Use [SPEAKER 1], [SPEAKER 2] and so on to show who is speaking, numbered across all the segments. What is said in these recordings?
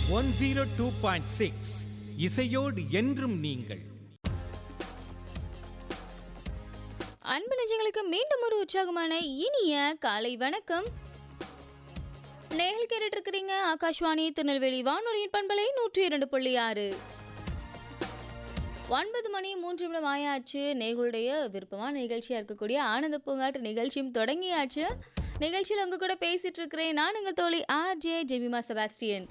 [SPEAKER 1] one zero two point six இசையோடு என்றும் நீங்கள்
[SPEAKER 2] அன்பு நெஞ்சங்களுக்கு மீண்டும் ஒரு உற்சாகமான இனிய காலை வணக்கம் நேர்கள் கேட்டுட்டு இருக்கிறீங்க ஆகாஷ்வாணி திருநெல்வேலி வானொலியின் பண்பலை நூற்றி இரண்டு புள்ளி ஆறு ஒன்பது மணி மூன்று நிமிடம் ஆயாச்சு நேர்களுடைய விருப்பமான நிகழ்ச்சியாக இருக்கக்கூடிய ஆனந்த பூங்காற்று நிகழ்ச்சியும் தொடங்கியாச்சு நிகழ்ச்சியில் உங்க கூட பேசிட்டு இருக்கிறேன் நான் உங்கள் தோழி ஆர் ஜே ஜெமிமா செபாஸ்டியன்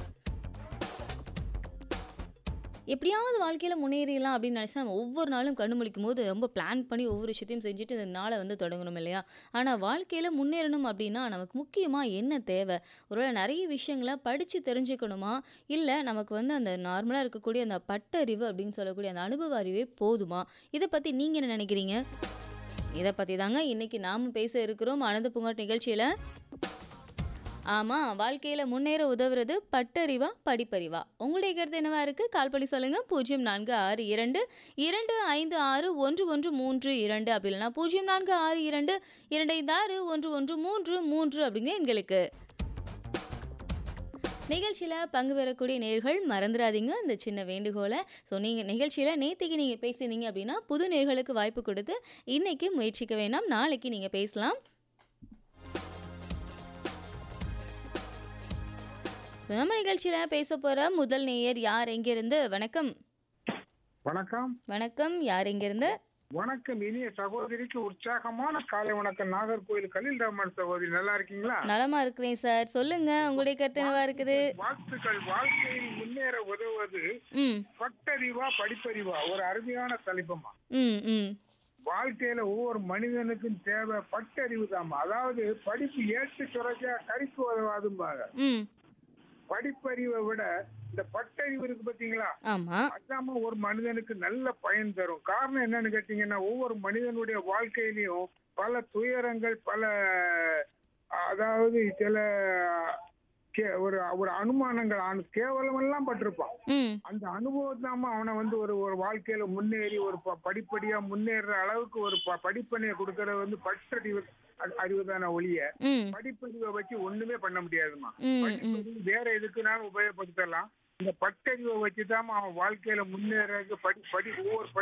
[SPEAKER 2] எப்படியாவது வாழ்க்கையில் முன்னேறிடலாம் அப்படின்னு நினச்சா நம்ம ஒவ்வொரு நாளும் கண்ணு முழிக்கும் போது ரொம்ப பிளான் பண்ணி ஒவ்வொரு விஷயத்தையும் செஞ்சுட்டு இந்த நாளை வந்து தொடங்கணும் இல்லையா ஆனால் வாழ்க்கையில் முன்னேறணும் அப்படின்னா நமக்கு முக்கியமாக என்ன தேவை ஒருவேளை நிறைய விஷயங்களை படித்து தெரிஞ்சுக்கணுமா இல்லை நமக்கு வந்து அந்த நார்மலாக இருக்கக்கூடிய அந்த பட்டறிவு அப்படின்னு சொல்லக்கூடிய அந்த அனுபவ அறிவே போதுமா இதை பற்றி நீங்கள் என்ன நினைக்கிறீங்க இதை பற்றி தாங்க இன்றைக்கி நாம் பேச இருக்கிறோம் ஆனந்த பூங்காட் நிகழ்ச்சியில் ஆமாம் வாழ்க்கையில் முன்னேற உதவுறது பட்டறிவா படிப்பறிவா உங்களுடைய கருத்து என்னவா இருக்குது கால் பண்ணி சொல்லுங்கள் பூஜ்ஜியம் நான்கு ஆறு இரண்டு இரண்டு ஐந்து ஆறு ஒன்று ஒன்று மூன்று இரண்டு அப்படி இல்லைனா பூஜ்ஜியம் நான்கு ஆறு இரண்டு இரண்டு ஐந்து ஆறு ஒன்று ஒன்று மூன்று மூன்று அப்படிங்கிற எங்களுக்கு நிகழ்ச்சியில் பங்கு பெறக்கூடிய நேர்கள் மறந்துடாதீங்க இந்த சின்ன வேண்டுகோளை ஸோ நீங்கள் நிகழ்ச்சியில் நேற்றுக்கு நீங்கள் பேசியிருந்தீங்க அப்படின்னா புது நேர்களுக்கு வாய்ப்பு கொடுத்து இன்னைக்கு முயற்சிக்க வேணாம் நாளைக்கு நீங்கள் பேசலாம் So, நம்ம நிகழ்ச்சியில் பேச போகிற முதல் நேயர் யார் எங்கிருந்து வணக்கம்
[SPEAKER 3] வணக்கம்
[SPEAKER 2] வணக்கம் யார் எங்கிருந்து
[SPEAKER 3] வணக்கம் இனிய சகோதரிக்கு உற்சாகமான காலை வணக்கம் நாகர்கோயில் கலில் ரஹ்மான் சகோதரி நல்லா இருக்கீங்களா
[SPEAKER 2] நலமா இருக்கிறேன் சார் சொல்லுங்க உங்களுடைய கருத்து என்னவா இருக்குது
[SPEAKER 3] வாழ்த்துக்கள் வாழ்க்கையில் முன்னேற உதவுவது
[SPEAKER 2] ம்
[SPEAKER 3] பட்டறிவா படிப்பறிவா ஒரு அருமையான தலைப்பமா
[SPEAKER 2] ம் ம்
[SPEAKER 3] வாழ்க்கையில ஒவ்வொரு மனிதனுக்கும் தேவை பட்டறிவு தாமா அதாவது படிப்பு ஏற்று சுரச்சா கறிக்கு உதவாதும்பாங்க
[SPEAKER 2] ம்
[SPEAKER 3] படிப்பறிவை விட இந்த பட்டறிவு இருக்கு பாத்தீங்களா
[SPEAKER 2] ஆமாம்
[SPEAKER 3] அதாம ஒரு மனிதனுக்கு நல்ல பயன் தரும் காரணம் என்னன்னு கேட்டீங்கன்னா ஒவ்வொரு மனிதனுடைய வாழ்க்கையிலையும் பல துயரங்கள் பல அதாவது சில கே- ஒரு ஒரு அனுமானங்கள் அனு- கேவலம் எல்லாம் பட்டிருப்பான்
[SPEAKER 2] ம்
[SPEAKER 3] அந்த அனுபவத்தாம அவனை வந்து ஒரு ஒரு வாழ்க்கையில முன்னேறி ஒரு ப- படிப்படியா முன்னேற அளவுக்கு ஒரு ப- படிப்பனையை கொடுக்கறது வந்து பட்டறிவு அ- அறிவுதான ஒழிய
[SPEAKER 2] ம்
[SPEAKER 3] படிப்பறிவை வச்சு ஒண்ணுமே பண்ண முடியாதுமா
[SPEAKER 2] ம் ம்
[SPEAKER 3] படிப்பறிவு வேற எதுக்குனாலும் உபயோகப்படுத்தலாம் இந்த பட்டறிவை வச்சுதான் அவன் வாழ்க்கையில முன்னேறதுக்கு படி படி ஒவ்வொரு படி